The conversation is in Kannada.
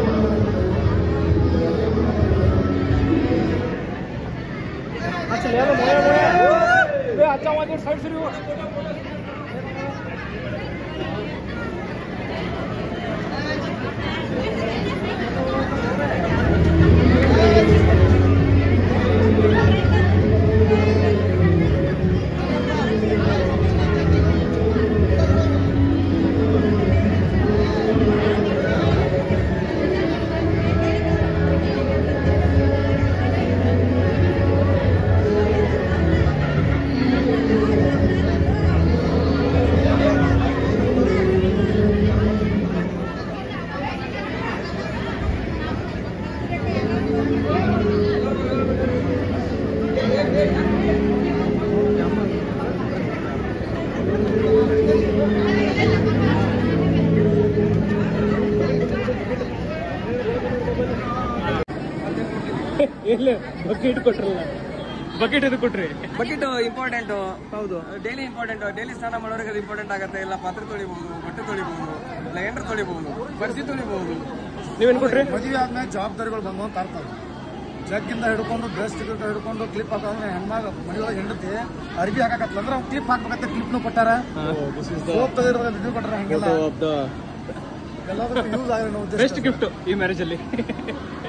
अच्छा ले लो मोया मोया बे अच्छा वाले साइड से हो ಇಲ್ಲ ಬಕೆಟ್ ಕೊಟ್ರಲ್ಲ ಬಕೆಟ್ ಇದು ಕೊಟ್ರಿ ಬಕೆಟ್ ಇಂಪಾರ್ಟೆಂಟ್ ಹೌದು ಡೈಲಿ ಇಂಪಾರ್ಟೆಂಟ್ ಡೈಲಿ ಸ್ನಾನ ಮಾಡೋರಿಗೆ ಅದು ಇಂಪಾರ್ಟೆಂಟ್ ಆಗುತ್ತೆ ಇಲ್ಲ ಪಾತ್ರೆ ತೊಳಿಬಹುದು ಬಟ್ಟೆ ತೊಳಿಬಹುದು ಇಲ್ಲ ಎಂಟ್ರು ತೊಳಿಬಹುದು ಪರಿಸಿ ತೊಳಿಬಹುದು ನೀವೇನ್ ಕೊಟ್ರಿ ಮದುವೆ ಆದ್ಮೇಲೆ ಜವಾಬ್ದಾರಿಗಳು ಬಂದು ಅಂತ ಅರ್ಥ ಅದು. ಜಗ್ಗಿಂದ ಹಿಡ್ಕೊಂಡು ಬ್ರಷ್ ಹಿಡ್ಕೊಂಡು ಕ್ಲಿಪ್ ಹಾಕೋದ್ರೆ ಹೆಣ್ಮಾಗ ಮನೆಯೊಳಗೆ ಹೆಂಡತಿ ಅರ್ಬಿ ಹಾಕಕತ್ತಲ್ಲ ಅಂದ್ರೆ ಅವ್ನು ಕ್ಲಿಪ್ ಹಾಕ್ಬೇಕಂತ ಕ್ಲಿಪ್ನು ಕೊಟ್ಟಾರ ಸೋಪ್ ತೆಗೆದಿರೋದ್ರಲ್ಲಿ ಇದು ಕೊಟ್ಟಾರ ಹಂಗೆಲ್ಲ ಎಲ್ಲದಕ್ಕೂ ಯೂಸ್ ಆಗಿರೋ ಉದ್ದೇಶ ಬೆಸ್ಟ್ ಗಿಫ್ಟ್ ಈ ಮ್ಯಾರೇಜ್ ಅಲ್ಲಿ